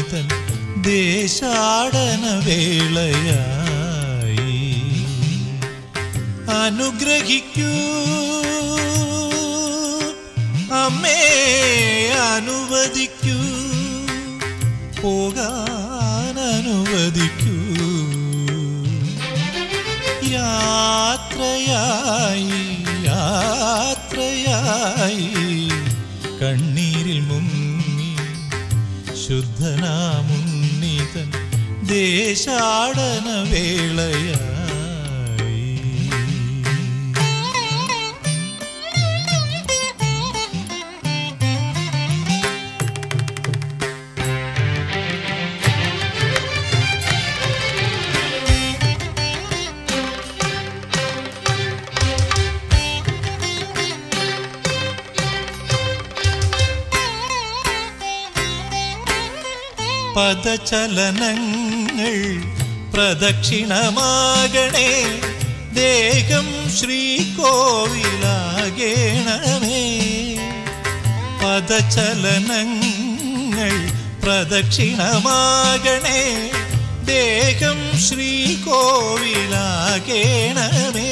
ഉണ്ണിതൻ ദേശാടന വേളയായി അനുഗ്രഹിക്കൂ അമ്മേ അനുവദിക്കൂ പോകാൻ അനുവദിക്കൂ യാത്രയായി യാത്രയായി കണ്ണീരിൽ മുങ്ങി ശുദ്ധനാമുന്നിതൻ ദേശാടന വേളയായി പദചലനങ്ങൾ പ്രദക്ഷിണമാകണേ ദേഹം ശ്രീകോവിലാകേണമേ പദചലനങ്ങൾ പ്രദക്ഷിണമാകണേ ദേഹം ശ്രീകോവിലാകേണമേ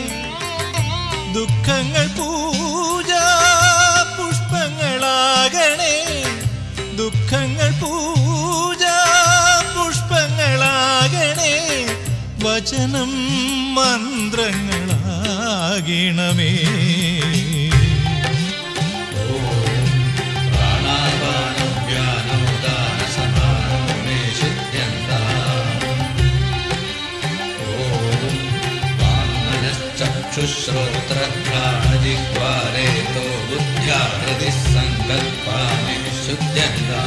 ദുഃഖങ്ങൾ പൂജാ പുഷ്പങ്ങളാകണേ ദുഃഖങ്ങൾ പൂജാ പുഷ്പങ്ങളാകണേ വചനം മന്ത്രങ്ങളാകണമേ चक्षुश्रोत्रघ्राणजिह्वारेतो बुद्ध्या हृदि सङ्कल्पानि शुद्ध्यन्ता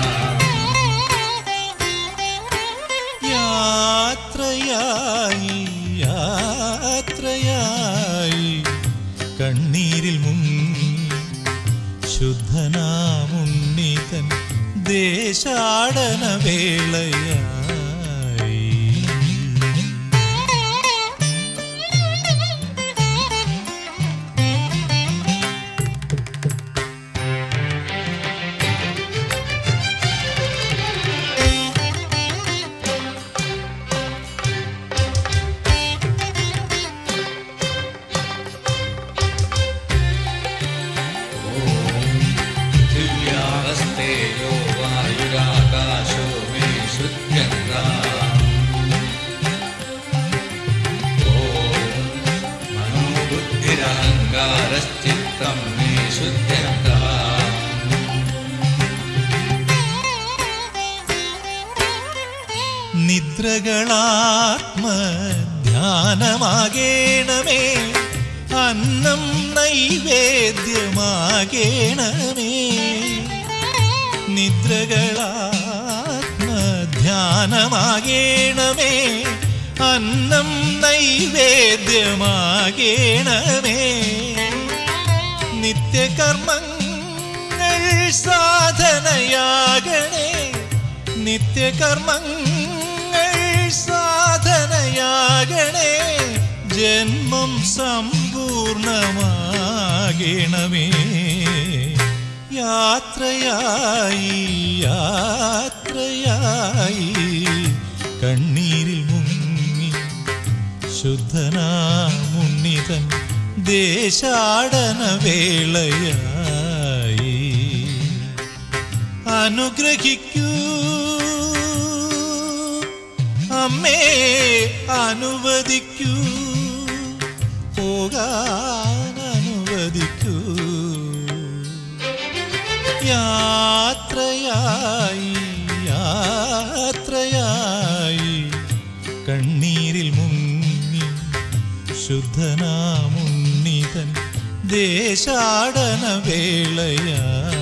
യാത്രയായി യാത്രയായി കണ്ണീരിൽ മുങ്ങി ശുദ്ധനാമുണ്ണിതൻ ദേശാടന വേളയായി दिव्याहस्ते यो वायुराकाशो मे शुद्ध्यन्ता ॐ मनोबुद्धिरहङ्कारश्चित्तं मे शुद्ध्यन्ता നിദ്രകളാത്മ ധ്യാനമാകേണമേ അന്നം നൈവേദ്യമാകേണമേ നിദ്രകളാത്മ ധ്യാനമാകേണമേ അന്നം നൈവേദ്യമാകേണമേ നിത്യകർമ്മങ്ങൾ സാധനയാകണേ നിത്യകർമ്മങ്ങൾ സാധനയാകണേ ജന്മം സമ്പൂർണമാകണമേ യാത്രയായി യാത്രയായി കണ്ണീരിൽ മുങ്ങി ശുദ്ധനാമുണ്ണിതൻ ദേശാടന വേളയായി അനുഗ്രഹിക്കൂ അമ്മേ അനുവദിക്കൂ പോകാൻ അനുവദിക്കൂ യാത്രയായി യാത്രയായി കണ്ണീരിൽ മുങ്ങി ശുദ്ധനാമുണ്ണിതൻ ദേശാടന വേളയായി